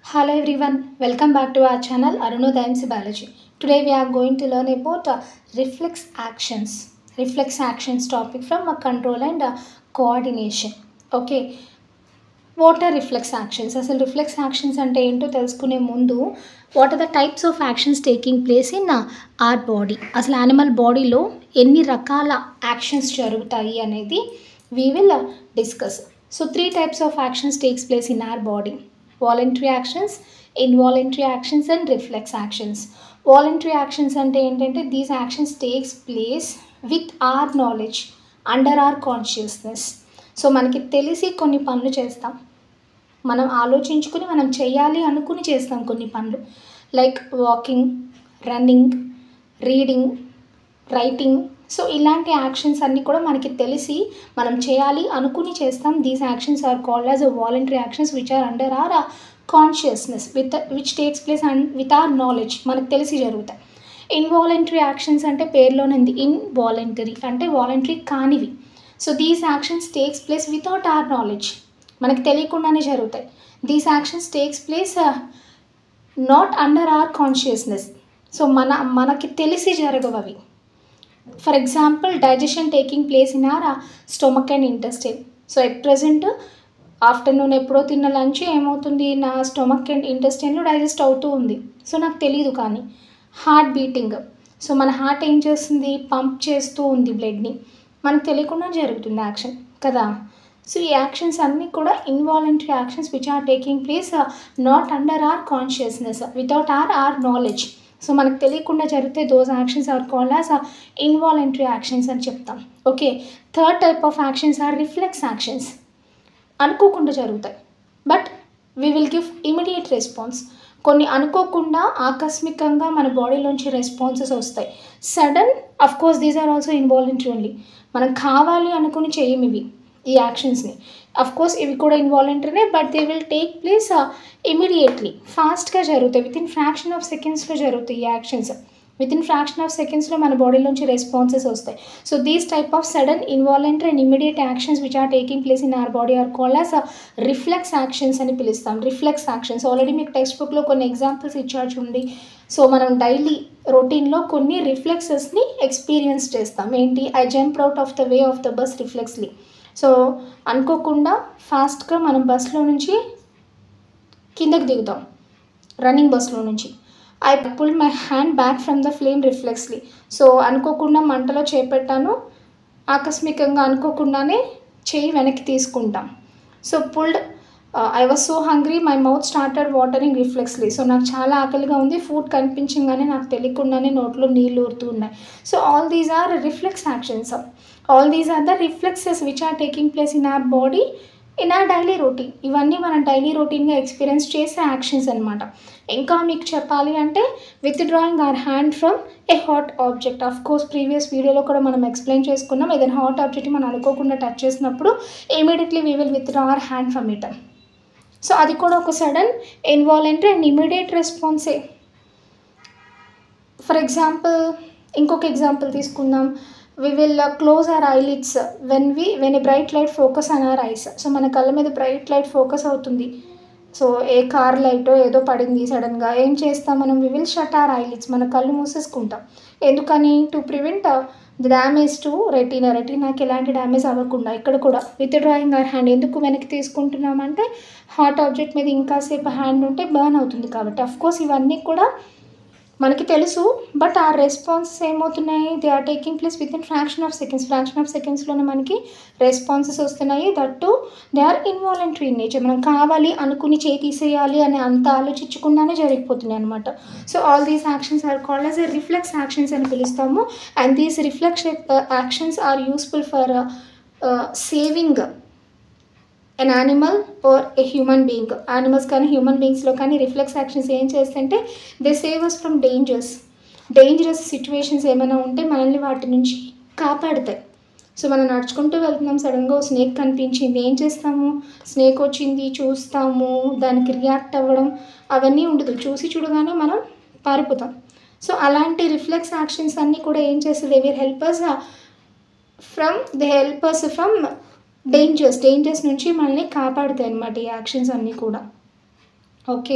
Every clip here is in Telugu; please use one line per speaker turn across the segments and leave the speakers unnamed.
Hello everyone, welcome back to our channel Arunodayam Biology. Today we are going to learn about uh, reflex actions. Reflex actions topic from uh, control and uh, coordination. Okay. What are reflex actions అసలు రిఫ్లెక్స్ యాక్షన్స్ అంటే ఏంటో తెలుసుకునే ముందు what are the types of actions taking place in our body అసలు యానిమల్ బాడీలో ఎన్ని రకాల యాక్షన్స్ జరుగుతాయి అనేది we will discuss so three types of actions takes place in our body voluntary actions involuntary actions and reflex actions voluntary actions అంటే ఏంటంటే these actions takes place with our knowledge under our consciousness so మనకి తెలిసి కొన్ని పనులు చేస్తాం మనం ఆలోచించుకుని మనం చేయాలి అనుకుని చేస్తాం కొన్ని పనులు like walking running reading writing so ఇలాంటి యాక్షన్స్ అన్నీ కూడా మనకి తెలిసి మనం చేయాలి అనుకుని చేస్తాం these actions are called as a voluntary actions which are under our consciousness with which takes place and with our knowledge మనకు తెలిసి జరుగుతాయి ఇన్వాలంటరీ యాక్షన్స్ అంటే పేరులోనే ఉంది ఇన్వాలంటరీ అంటే వాలంటరీ కానివి so these actions takes place without our knowledge మనకి తెలియకుండానే జరుగుతాయి these actions takes place not under our consciousness so మన మనకి తెలిసి జరగవు అవి for example digestion taking place in our stomach and intestine so at present afternoon ఎప్పుడో తిన్న లంచ్ ఏమవుతుంది నా స్టొమక్ అండ్ ఇంటెస్టైన్లో డైజెస్ట్ అవుతూ ఉంది సో నాకు తెలియదు కానీ హార్ట్ బీటింగ్ సో మన హార్ట్ ఏం చేస్తుంది పంప్ చేస్తూ ఉంది బ్లడ్ని మనకు తెలియకుండా జరుగుతుంది యాక్షన్ కదా సో ఈ యాక్షన్స్ అన్నీ కూడా involuntary actions which are taking place not under our consciousness without our our knowledge so మనకు తెలియకుండా జరిగితే those actions are called as involuntary actions అని చెప్తాం okay third type of actions are reflex actions అనుకోకుండా జరుగుతాయి but we will give immediate response కొన్ని అనుకోకుండా ఆకస్మికంగా మన బాడీలోంచి రెస్పాన్సెస్ వస్తాయి sudden of course these are also involuntary only మనం కావాలి అనుకుని చేయం ఇవి ఈ యాక్షన్స్ని అఫ్ కోర్స్ ఇవి కూడా ఇన్వాలంటరీనే but they will take place immediately ఫాస్ట్గా జరుగుతాయి విత్ ఇన్ ఫ్రాక్షన్ ఆఫ్ సెకండ్స్లో జరుగుతాయి ఈ actions within fraction of సెకండ్స్లో మన బాడీలోంచి రెస్పాన్సెస్ వస్తాయి so these type of sudden involuntary and immediate actions which are taking place in our body are call as reflex actions అని పిలుస్తాం రిఫ్లెక్స్ యాక్షన్స్ ఆల్రెడీ మీకు టెక్స్ట్ బుక్లో కొన్ని ఎగ్జాంపుల్స్ ఇచ్చారు చూడండి సో మనం డైలీ రొటీన్లో కొన్ని రిఫ్లెక్సెస్ని ఎక్స్పీరియన్స్ చేస్తాం ఏంటి I jump out of the way of the bus reflexly so అనుకోకుండా ఫాస్ట్గా మనం బస్లో నుంచి కిందకి దిగుతాం రన్నింగ్ బస్లో నుంచి I pull my hand back from the flame reflexly so అనుకోకుండా మంటలో చేపెట్టాను ఆకస్మికంగా అనుకోకుండానే చేయి వెనక్కి తీసుకుంటాం so pulled I was so hungry my mouth started watering reflexly so నాకు చాలా ఆకలిగా ఉంది ఫుడ్ కనిపించగానే నాకు తెలియకుండానే నోట్లో నీళ్ళు ఊరుతూ ఉన్నాయి so all these are reflex actions all these are the reflexes which are taking place in our body in our daily routine ఇవన్నీ మనం డైలీ రొటీన్గా ఎక్స్పీరియన్స్ చేసే యాక్షన్స్ అనమాట ఇంకా మీకు చెప్పాలి అంటే withdrawing our hand from a hot object of course previous వీడియోలో కూడా మనం ఎక్స్ప్లెయిన్ చేసుకున్నాం ఏదైనా హాట్ ఆబ్జెక్ట్ మనం అనుకోకుండా టచ్ చేసినప్పుడు immediately we will withdraw our hand from it so అది కూడా ఒక సడన్ ఇన్వాలంటరీ అండ్ ఇమీడియట్ రెస్పాన్సే ఫర్ ఎగ్జాంపుల్ ఇంకొక ఎగ్జాంపుల్ తీసుకుందాం we will close our eyelids when we when a bright light focus on our eyes so మన కళ్ళ మీద బ్రైట్ లైట్ ఫోకస్ అవుతుంది సో ఏ కార్ లైటో ఏదో పడింది సడన్గా ఏం చేస్తాం మనం we will shut our eyelids మన కళ్ళు మూసేసుకుంటాం ఎందుకని to prevent the damage to retina రెటీనాకి ఎలాంటి డ్యామేజ్ అవ్వకుండా ఇక్కడ కూడా విత్ డ్రాయింగ్ ఆర్ హ్యాండ్ ఎందుకు వెనక్కి తీసుకుంటున్నామంటే హాట్ ఆబ్జెక్ట్ మీద ఇంకాసేపు హ్యాండ్ ఉంటే బర్న్ అవుతుంది కాబట్టి అఫ్ కోర్స్ ఇవన్నీ కూడా మనకి తెలుసు బట్ ఆ రెస్పాన్సెస్ ఏమవుతున్నాయి they are taking place within fraction of seconds fraction of సెకండ్స్లోనే మనకి రెస్పాన్సెస్ వస్తున్నాయి that they are involuntary in nature మనం కావాలి అనుకుని చేయి తీసేయాలి అని అంత ఆలోచించకుండానే జరిగిపోతున్నాయి అనమాట so all these actions are called as a reflex actions అని పిలుస్తాము and these reflex actions are useful for saving an animal or a human being animals కానీ హ్యూమన్ బీయింగ్స్లో కానీ రిఫ్లెక్స్ యాక్షన్స్ ఏం చేస్తుంటే they save us from dangers dangerous situations ఏమైనా ఉంటే మనల్ని వాటి నుంచి కాపాడుతాయి సో మనం నడుచుకుంటూ వెళ్తున్నాం సడన్గా స్నేక్ కనిపించింది ఏం చేస్తాము స్నేక్ వచ్చింది చూస్తాము దానికి రియాక్ట్ అవ్వడం అవన్నీ ఉండదు చూసి చూడగానే మనం పారిపోతాం సో అలాంటి రిఫ్లెక్స్ యాక్షన్స్ అన్నీ కూడా ఏం చేస్తుంది will helpers from they helpers from dangers dangers నుంచి మనల్ని కాపాడుతాయి అన్నమాట ఈ యాక్షన్స్ అన్నీ కూడా okay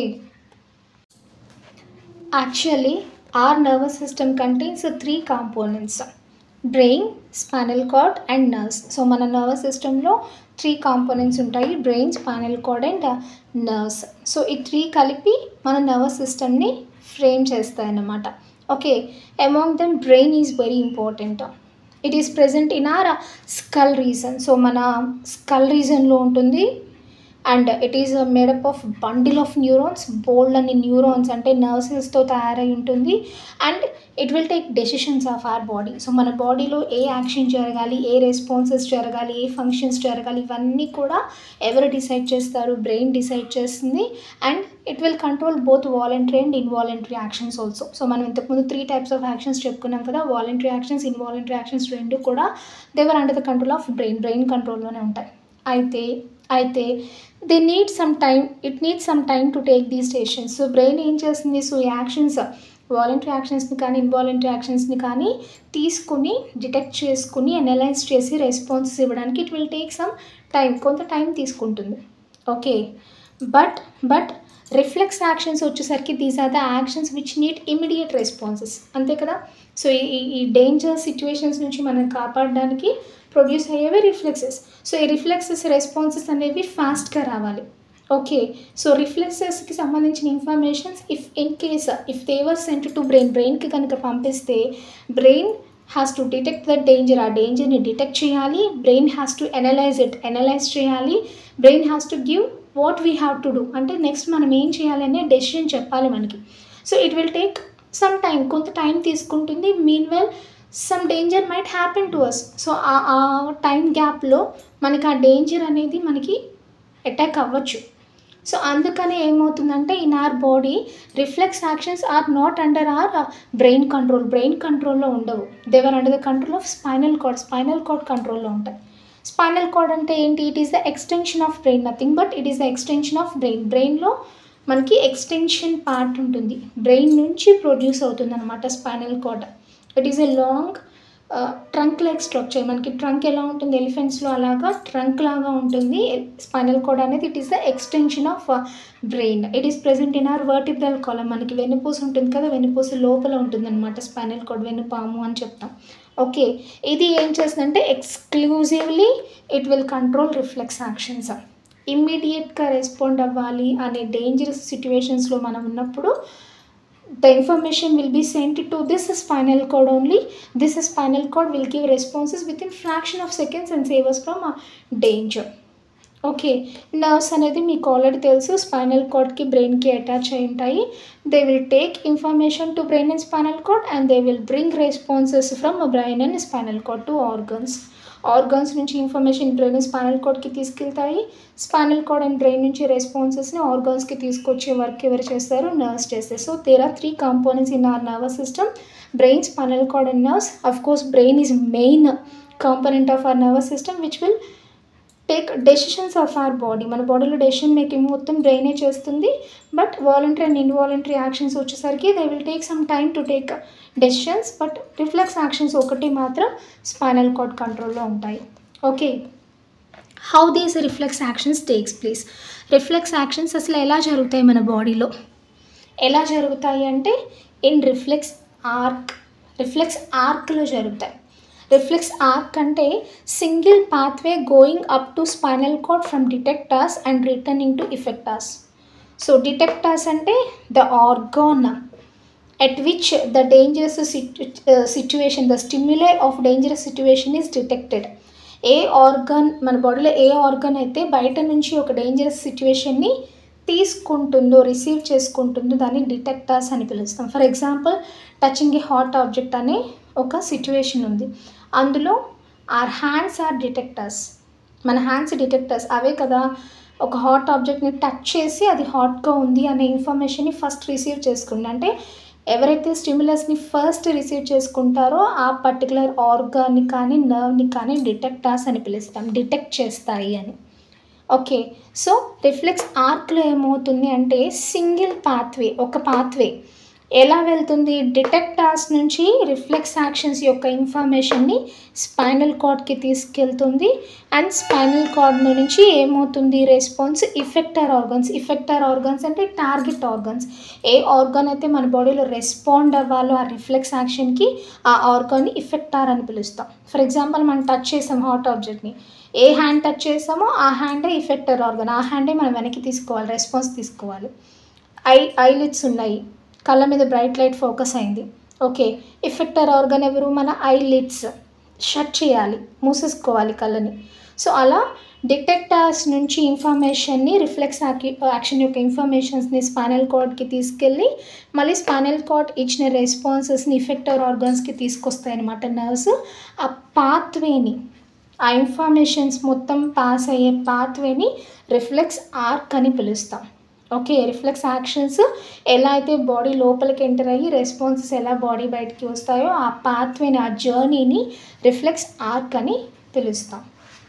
actually our nervous system contains three components brain spinal cord and nerves so మన నర్వస్ సిస్టంలో త్రీ కాంపోనెంట్స్ ఉంటాయి brain spinal cord and nerves so ఈ త్రీ కలిపి మన నర్వస్ సిస్టమ్ని ఫ్రేమ్ చేస్తాయి అన్నమాట okay among them brain is very important it is present in our skull region so మన స్కల్ రీజన్లో ఉంటుంది and it is made up of bundle of neurons bold అని న్యూరాన్స్ అంటే నర్వసెస్తో తయారై ఉంటుంది and it will take decisions of our body so మన బాడీలో ఏ యాక్షన్ జరగాలి ఏ రెస్పాన్సెస్ జరగాలి ఏ ఫంక్షన్స్ జరగాలి ఇవన్నీ కూడా ఎవరు డిసైడ్ చేస్తారు బ్రెయిన్ డిసైడ్ చేస్తుంది and it will control both voluntary and involuntary actions also so మనం ఇంతకుముందు త్రీ టైప్స్ ఆఫ్ యాక్షన్స్ చెప్పుకున్నాం కదా వాలంటరీ యాక్షన్స్ ఇన్వాలంటరీ యాక్షన్స్ రెండు కూడా they are under the control of brain brain కంట్రోల్లోనే ఉంటాయి అయితే అయితే they need some time it need some time to take these decisions so brain ఏం చేస్తుంది సో యాక్షన్స్ వాలంటరీ యాక్షన్స్ని కానీ ఇన్వాలంటరీ యాక్షన్స్ని కానీ తీసుకుని డిటెక్ట్ చేసుకుని అనలైజ్ చేసి రెస్పాన్సెస్ ఇవ్వడానికి it will take some time కొంత టైం తీసుకుంటుంది okay but but reflex actions వచ్చేసరికి these are the actions which need immediate responses అంతే కదా సో ఈ ఈ డేంజర్ సిచ్యువేషన్స్ నుంచి మనం కాపాడడానికి ప్రొడ్యూస్ అయ్యేవి రిఫ్లెక్సెస్ సో ఈ రిఫ్లెక్సెస్ రెస్పాన్సెస్ అనేవి ఫాస్ట్గా రావాలి ఓకే సో రిఫ్లెక్సెస్కి సంబంధించిన informations if in case if they are sent to brain బ్రెయిన్కి కనుక పంపిస్తే brain has to detect the danger ఆ డేంజర్ని డిటెక్ట్ చేయాలి brain has to analyse it analyse చేయాలి brain has to give what we have to do అంటే నెక్స్ట్ మనం ఏం చేయాలి అనే డెసిషన్ చెప్పాలి మనకి so it will take some time కొంత టైం తీసుకుంటుంది mean well some danger might happen to us so ఆ టైం గ్యాప్లో మనకి ఆ డేంజర్ అనేది మనకి అటాక్ అవ్వచ్చు సో అందుకని ఏమవుతుందంటే in our body reflex actions are not under our brain control brain కంట్రోల్లో ఉండవు they are under the control of spinal cord spinal cord కంట్రోల్లో ఉంటాయి స్పైనల్ కార్డ్ అంటే ఏంటి it is the extension of brain nothing but it is the extension of brain బ్రెయిన్లో మనకి ఎక్స్టెన్షన్ పార్ట్ ఉంటుంది బ్రెయిన్ నుంచి ప్రొడ్యూస్ అవుతుంది అనమాట spinal cord it is a long trunk like structure మనకి ట్రంక్ ఎలా ఉంటుంది ఎలిఫెంట్స్లో అలాగా ట్రంక్ లాగా ఉంటుంది స్పైనల్ కార్డ్ అనేది it is the extension of brain it is present in our vertebral column మనకి వెన్నుపూస ఉంటుంది కదా వెన్నుపూస లోపల ఉంటుంది అనమాట స్పైనల్ కార్డ్ వెన్నుపాము అని చెప్తాం ఓకే ఇది ఏం చేస్తుందంటే exclusively it will control reflex actions ఇమ్మీడియట్గా రెస్పాండ్ అవ్వాలి అనే డేంజరస్ సిచ్యువేషన్స్లో మనం ఉన్నప్పుడు the information will be sent to this spinal cord only this spinal cord will give responses within fraction of seconds and save us from a danger okay nerves అనేది మీకు ఆల్రెడీ తెలుసు స్పైనల్ కార్డ్కి బ్రెయిన్కి అటాచ్ అయి ఉంటాయి they will take information to brain and spinal cord and they will bring responses from brain and spinal cord to organs organs నుంచి ఇన్ఫర్మేషన్ బ్రెయిన్ స్పైనల్ కార్డ్కి తీసుకెళ్తాయి స్పైనల్ కార్డ్ అండ్ బ్రెయిన్ నుంచి రెస్పాన్సెస్ని ఆర్గన్స్కి తీసుకొచ్చే వర్క్ ఎవరు చేస్తారు నర్వ్స్ చేస్తారు so there are three components in our nervous system brain spinal cord and nerves of course brain is main component of our nervous system which will take decisions of our body మన బాడీలో డెసిషన్ మేకింగ్ మొత్తం బ్రెయినే చేస్తుంది but voluntary and involuntary actions వచ్చేసరికి they will take some time to take decisions but reflex actions ఒకటి మాత్రం స్పైనల్ కార్డ్ కంట్రోల్లో ఉంటాయి okay how these reflex actions takes place reflex actions అసలు ఎలా జరుగుతాయి మన బాడీలో ఎలా జరుగుతాయి అంటే ఇన్ రిఫ్లెక్స్ ఆర్క్ రిఫ్లెక్స్ ఆర్క్లో జరుగుతాయి రిఫ్లెక్స్ ఆర్క్ అంటే single pathway going up to spinal cord from detectors and returning to effectors so detectors అంటే the organ at which the dangerous situ- uh, situation the stimuli of dangerous situation is detected ఏ ఆర్గన్ మన బాడీలో ఏ ఆర్గన్ అయితే బయట నుంచి ఒక డేంజరస్ సిచ్యువేషన్ని తీసుకుంటుందో రిసీవ్ చేసుకుంటుందో దాన్ని డిటెక్టర్స్ అని పిలుస్తాం for example touching a hot object అనే ఒక సిచ్యువేషన్ ఉంది అందులో ఆర్ హ్యాండ్స్ ఆర్ డిటెక్టర్స్ మన హ్యాండ్స్ డిటెక్టర్స్ అవే కదా ఒక హాట్ ఆబ్జెక్ట్ని టచ్ చేసి అది హాట్గా ఉంది అనే ఇన్ఫర్మేషన్ని ఫస్ట్ రిసీవ్ చేసుకుంది అంటే ఎవరైతే స్టిమ్యులస్ని ఫస్ట్ రిసీవ్ చేసుకుంటారో ఆ పర్టికులర్ ఆర్గాన్ని కానీ నర్వ్ని కానీ డిటెక్టార్స్ అని పిలుస్తాం డిటెక్ట్ చేస్తాయి అని ఓకే సో రిఫ్లెక్స్ ఆర్క్లో ఏమవుతుంది అంటే సింగిల్ పాత్వే ఒక పాత్వే ఎలా వెళ్తుంది డిటెక్టార్స్ నుంచి రిఫ్లెక్స్ యాక్షన్స్ యొక్క ఇన్ఫర్మేషన్ని స్పైనల్ కార్డ్కి తీసుకెళ్తుంది అండ్ స్పైనల్ కార్డ్ నుంచి ఏమవుతుంది response effector organs effector organs అంటే టార్గెట్ ఆర్గన్స్ ఏ ఆర్గాన్ అయితే మన బాడీలో రెస్పాండ్ అవ్వాలో ఆ రిఫ్లెక్స్ యాక్షన్కి ఆ ఆర్గాన్ని ఇఫెక్టార్ అని పిలుస్తాం ఫర్ ఎగ్జాంపుల్ మనం టచ్ చేసాం హాట్ ఆబ్జెక్ట్ని ఏ హ్యాండ్ టచ్ చేసామో ఆ హ్యాండే ఇఫెక్టర్ ఆర్గన్ ఆ హ్యాండే మనం వెనక్కి తీసుకోవాలి రెస్పాన్స్ తీసుకోవాలి ఐ ఐలిడ్స్ ఉన్నాయి కళ్ళ మీద బ్రైట్ లైట్ ఫోకస్ అయింది ఓకే ఇఫెక్టర్ ఆర్గన్ ఎవరు మన ఐ లిడ్స్ షట్ చేయాలి మూసేసుకోవాలి కళ్ళని సో అలా డిటెక్టర్స్ నుంచి ఇన్ఫర్మేషన్ని రిఫ్లెక్స్ యాక్షన్ యొక్క ఇన్ఫర్మేషన్స్ని స్పానల్ కార్డ్కి తీసుకెళ్ళి మళ్ళీ స్పానల్ కార్డ్ ఇచ్చిన రెస్పాన్సెస్ని ఇఫెక్టర్ ఆర్గన్స్కి తీసుకొస్తాయి అనమాట నర్వ్స్ ఆ పాత్వేని ఆ ఇన్ఫర్మేషన్స్ మొత్తం పాస్ అయ్యే పాత్వేని రిఫ్లెక్స్ ఆర్క్ అని పిలుస్తాం ఓకే రిఫ్లెక్స్ యాక్షన్స్ ఎలా అయితే బాడీ లోపలికి ఎంటర్ అయ్యి రెస్పాన్సెస్ ఎలా బాడీ బయటికి వస్తాయో ఆ పాత్వేని ఆ జర్నీని రిఫ్లెక్స్ ఆర్క్ అని పిలుస్తాం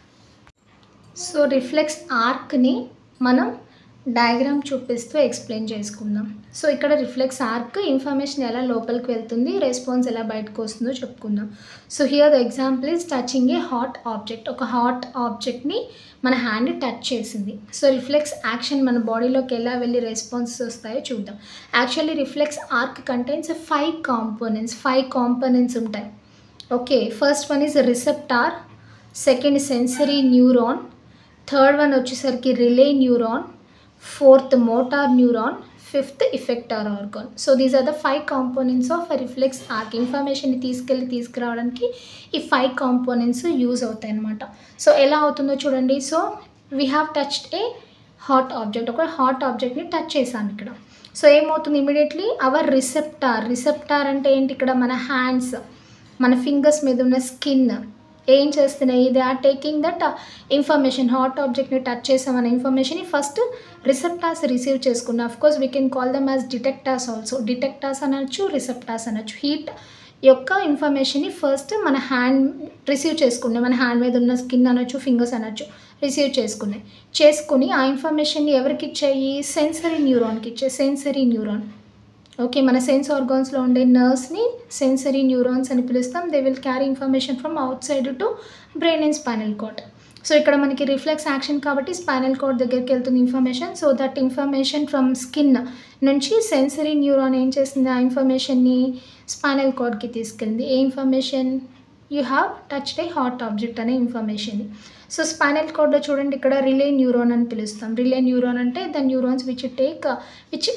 సో రిఫ్లెక్స్ ఆర్క్ని మనం డయాగ్రామ్ చూపిస్తూ ఎక్స్ప్లెయిన్ చేసుకుందాం సో ఇక్కడ రిఫ్లెక్స్ ఆర్క్ ఇన్ఫర్మేషన్ ఎలా లోపలికి వెళ్తుంది రెస్పాన్స్ ఎలా బయటకు వస్తుందో చెప్పుకుందాం so here the example is touching a hot object ఒక హాట్ ఆబ్జెక్ట్ని మన హ్యాండ్ టచ్ చేసింది సో రిఫ్లెక్స్ యాక్షన్ మన బాడీలోకి ఎలా వెళ్ళి రెస్పాన్సెస్ వస్తాయో చూద్దాం actually reflex arc contains five components five components ఉంటాయి okay first one is receptor second sensory neuron third one వచ్చేసరికి relay neuron fourth motor neuron fifth effector organ so these are the five components of reflex arc ఇన్ఫర్మేషన్ని తీసుకెళ్ళి తీసుకురావడానికి ఈ ఫైవ్ కాంపోనెంట్స్ యూజ్ అవుతాయి అనమాట సో ఎలా అవుతుందో చూడండి so we have touched a hot object ఒక హాట్ ఆబ్జెక్ట్ని టచ్ చేశాను ఇక్కడ సో ఏమవుతుంది ఇమీడియట్లీ అవర్ రిసెప్టార్ రిసెప్టార్ అంటే ఏంటి ఇక్కడ మన హ్యాండ్స్ మన ఫింగర్స్ మీద ఉన్న స్కిన్ ఏం చేస్తున్నాయి they are taking that information hot ఆబ్జెక్ట్ని టచ్ చేసామన్న ఇన్ఫర్మేషన్ ఫస్ట్ రిసెప్టార్స్ రిసీవ్ చేసుకున్నాం of course we can call them as detectors also detectors అనొచ్చు రిసెప్టార్స్ అనొచ్చు హీట్ యొక్క ఇన్ఫర్మేషన్ని ఫస్ట్ మన హ్యాండ్ రిసీవ్ చేసుకున్నాయి మన హ్యాండ్ మీద ఉన్న స్కిన్ అనొచ్చు ఫింగర్స్ అనొచ్చు రిసీవ్ చేసుకున్నాయి చేసుకుని ఆ ఇన్ఫర్మేషన్ ఎవరికి ఇచ్చాయి సెన్సరీ న్యూరాన్కి ఇచ్చే సెన్సరీ న్యూరాన్ ఓకే మన సెన్స్ ఆర్గాన్స్లో ఉండే నర్వ్స్ని సెన్సరీ న్యూరాన్స్ అని పిలుస్తాం they will carry information from outside to brain and spinal cord so ఇక్కడ మనకి రిఫ్లెక్స్ యాక్షన్ కాబట్టి స్పైనల్ కార్డ్ దగ్గరికి వెళ్తుంది information so that information from skin నుంచి సెన్సరీ న్యూరాన్ ఏం చేస్తుంది ఆ ఇన్ఫర్మేషన్ని స్పైనల్ కార్డ్కి తీసుకెళ్ళింది ఏ information you have touched a hot object అనే ఇన్ఫర్మేషన్ సో స్పైనల్ కార్డ్లో చూడండి ఇక్కడ రిలే న్యూరాన్ అని పిలుస్తాం రిలే న్యూరాన్ అంటే the neurons which take which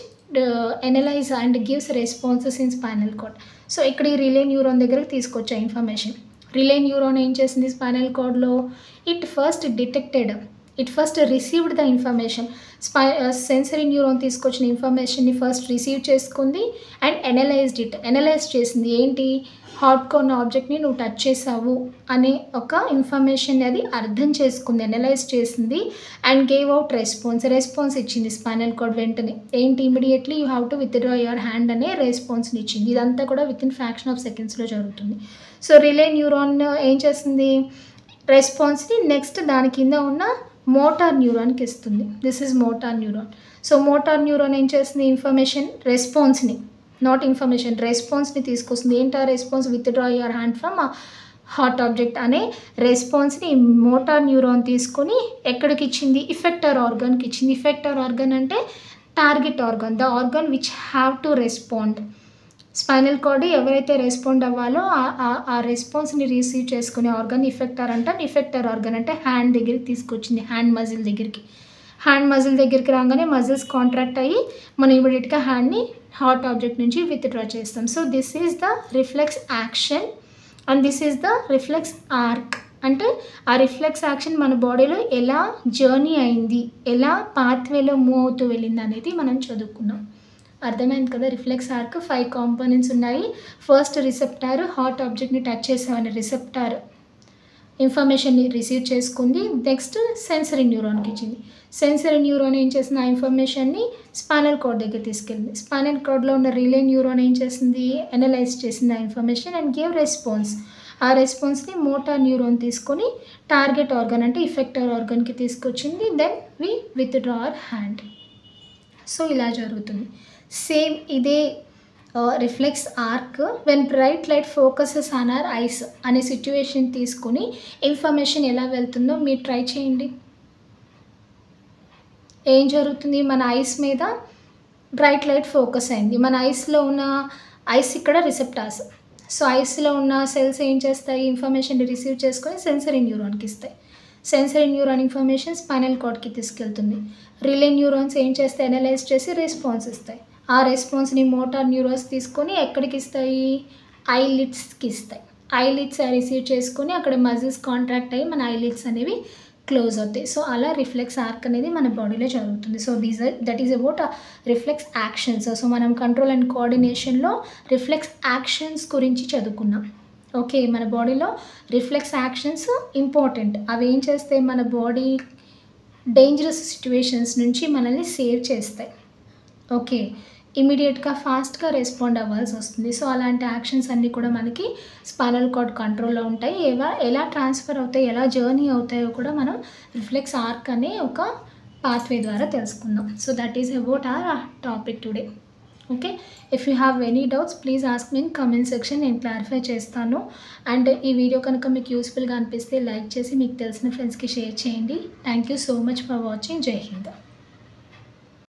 analyze and gives responses in spinal cord so ఇక్కడ ఈ రిలే న్యూరాన్ దగ్గరకు తీసుకొచ్చా ఇన్ఫర్మేషన్ రిలే న్యూరాన్ ఏం చేసింది స్పైనల్ కార్డ్లో it first detected it first received the information spy sensory neuron తీసుకొచ్చిన ఇన్ఫర్మేషన్ని ఫస్ట్ రిసీవ్ చేసుకుంది అండ్ ఎనలైజ్డ్ ఇట్ ఎనలైజ్ చేసింది ఏంటి హాట్గా ఉన్న ఆబ్జెక్ట్ని నువ్వు టచ్ చేసావు అనే ఒక ఇన్ఫర్మేషన్ అది అర్థం చేసుకుంది ఎనలైజ్ చేసింది and gave out response response ఇచ్చింది స్పైనల్ కార్డ్ వెంటనే ఏంటి immediately you have to withdraw your hand అనే రెస్పాన్స్ని ఇచ్చింది ఇదంతా కూడా విత్ ఇన్ ఫ్రాక్షన్ ఆఫ్ సెకండ్స్లో జరుగుతుంది సో రిలే న్యూరాన్ ఏం చేస్తుంది రెస్పాన్స్ని నెక్స్ట్ దాని కింద ఉన్న మోటార్ న్యూరాన్కి ఇస్తుంది this is motor neuron so motor neuron ఏం చేస్తుంది ఇన్ఫర్మేషన్ రెస్పాన్స్ని నాట్ ఇన్ఫర్మేషన్ రెస్పాన్స్ని తీసుకొస్తుంది ఏంటి ఆ response withdraw your hand from hot object అనే రెస్పాన్స్ని మోటార్ న్యూరాన్ తీసుకొని ఎక్కడికి ఇచ్చింది ఇఫెక్టర్ ఆర్గాన్కి ఇచ్చింది ఇఫెక్టర్ ఆర్గాన్ అంటే target organ the organ which have to respond spinal cord ఎవరైతే రెస్పాండ్ అవ్వాలో ఆ రెస్పాన్స్ని రిసీవ్ చేసుకునే ఆర్గాన్ ఇఫెక్టర్ అంటాం ఇఫెక్టర్ ఆర్గాన్ అంటే హ్యాండ్ దగ్గరికి తీసుకొచ్చింది హ్యాండ్ మజిల్ దగ్గరికి హ్యాండ్ మజిల్ దగ్గరికి రాగానే మజిల్స్ కాంట్రాక్ట్ అయ్యి మనం ఇమీడియట్గా హ్యాండ్ని హాట్ ఆబ్జెక్ట్ నుంచి విత్డ్రా చేస్తాం so this is the reflex action and this is the reflex arc అంటే ఆ రిఫ్లెక్స్ యాక్షన్ మన బాడీలో ఎలా జర్నీ అయింది ఎలా పాత్వేలో మూవ్ అవుతూ వెళ్ళింది అనేది మనం చదువుకున్నాం అర్థమైంది కదా రిఫ్లెక్స్ ఆర్క్ ఫైవ్ కాంపోనెంట్స్ ఉన్నాయి ఫస్ట్ రిసెప్టార్ హాట్ ఆబ్జెక్ట్ని టచ్ చేసామని రిసెప్టార్ ఇన్ఫర్మేషన్ని రిసీవ్ చేసుకుంది నెక్స్ట్ సెన్సరీ న్యూరాన్కి ఇచ్చింది సెన్సరీ న్యూరాన్ ఏం చేసింది ఆ ఇన్ఫర్మేషన్ని స్పైనల్ కార్డ్ దగ్గర తీసుకెళ్ళింది స్పైనల్ కార్డ్లో ఉన్న రిలే న్యూరాన్ ఏం చేసింది అనలైజ్ చేసింది ఆ ఇన్ఫర్మేషన్ అండ్ గేవ్ రెస్పాన్స్ ఆ రెస్పాన్స్ని మోటార్ న్యూరాన్ తీసుకొని టార్గెట్ ఆర్గన్ అంటే ఇఫెక్టర్ ఆర్గన్కి తీసుకొచ్చింది then we withdraw our hand so ఇలా జరుగుతుంది సేమ్ ఇదే reflex arc when bright light focuses on our eyes అనే సిచ్యువేషన్ తీసుకుని ఇన్ఫర్మేషన్ ఎలా వెళ్తుందో మీరు ట్రై చేయండి ఏం జరుగుతుంది మన ఐస్ మీద బ్రైట్ లైట్ ఫోకస్ అయింది మన ఐస్లో ఉన్న ఐస్ ఇక్కడ రిసెప్టార్స్ సో ఐస్లో ఉన్న సెల్స్ ఏం చేస్తాయి ఇన్ఫర్మేషన్ రిసీవ్ చేసుకొని సెన్సరీ న్యూరాన్కి ఇస్తాయి సెన్సరీ న్యూరాన్ ఇన్ఫర్మేషన్ స్పైనల్ కార్డ్కి తీసుకెళ్తుంది రిలే న్యూరాన్స్ ఏం చేస్తాయి అనలైజ్ చేసి రెస్పాన్స్ ఇస్తాయి ఆ రెస్పాన్స్ని మోటార్ న్యూరాన్స్ తీసుకొని ఎక్కడికి ఇస్తాయి ఐలిడ్స్కి ఇస్తాయి ఐలిడ్స్ రిసీవ్ చేసుకొని అక్కడ మజిల్స్ కాంట్రాక్ట్ అయ్యి మన ఐలిడ్స్ అనేవి క్లోజ్ అవుతాయి సో అలా రిఫ్లెక్స్ ఆర్క్ అనేది మన బాడీలో జరుగుతుంది so these that is about reflex actions so మనం కంట్రోల్ అండ్ కోఆర్డినేషన్లో రిఫ్లెక్స్ యాక్షన్స్ గురించి చదువుకున్నాం ఓకే మన బాడీలో రిఫ్లెక్స్ యాక్షన్స్ ఇంపార్టెంట్ అవి ఏం చేస్తాయి మన బాడీ డేంజరస్ సిచ్యువేషన్స్ నుంచి మనల్ని సేవ్ చేస్తాయి ఓకే ఇమీడియట్గా ఫాస్ట్గా రెస్పాండ్ అవ్వాల్సి వస్తుంది సో అలాంటి యాక్షన్స్ అన్నీ కూడా మనకి స్పైనల్ కార్డ్ కంట్రోల్లో ఉంటాయి ఎలా ఎలా ట్రాన్స్ఫర్ అవుతాయి ఎలా జర్నీ అవుతాయో కూడా మనం రిఫ్లెక్స్ ఆర్క్ అనే ఒక పాత్వే ద్వారా తెలుసుకుందాం so that is about our topic today okay if you have any doubts please ask mean comment section నేను క్లారిఫై చేస్తాను అండ్ ఈ వీడియో కనుక మీకు యూస్ఫుల్గా అనిపిస్తే లైక్ చేసి మీకు తెలిసిన ఫ్రెండ్స్కి షేర్ చేయండి thank you so much for watching జై హింద్